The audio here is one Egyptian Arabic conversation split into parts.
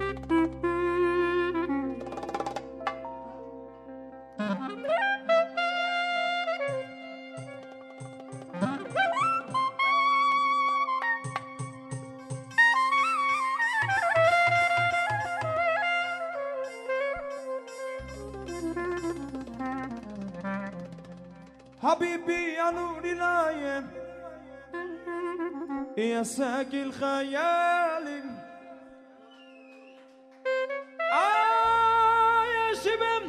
حبيبي يا نور العين يا ساقي الخيال آه يا شبم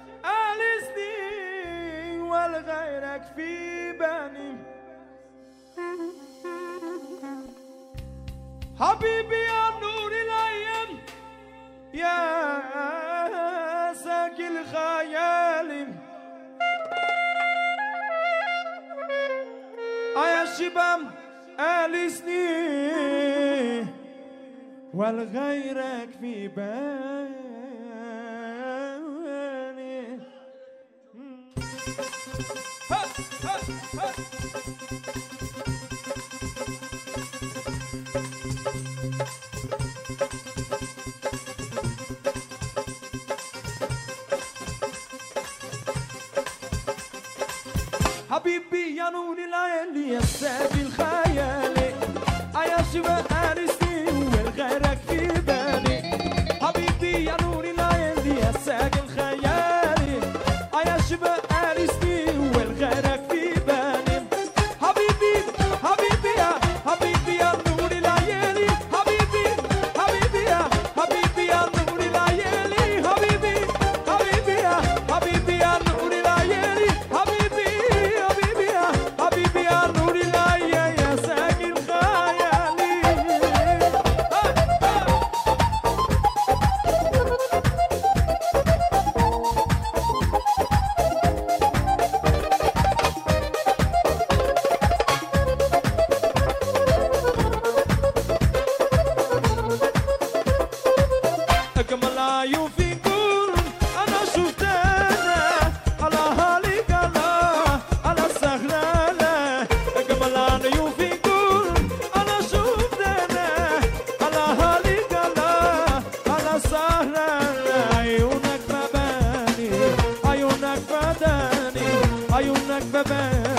ألسني والغيرك في بالي حبيبي يا نور العين يا ساقي الخيال يا شباب ألسني والغيرك في بالي ها ها ها حبيبي يا نور العين يا سابي الخيالي يا شباب أرسي والغيرك في بالي حبيبي يا نور العين يا ساقي الخيالي يا شباب أرسي والغيرك في بالي حبيبي حبيبي يا حبيبي يا نور العين حبيبي حبيبي يا حبيبي يا نور العين حبيبي حبيبي يا حبيبي يا نور العين حبيبي حبيبي يا حبيبي يا نور العين يا ساقي الخيالي أجمل عيون فيكم أنا شفت أنا على هالك أنا على سهرانة أجمل عيون فيكم أنا شفت أنا على هالك أنا على سهرانة عيونك مباني عيونك بداني عيونك مباني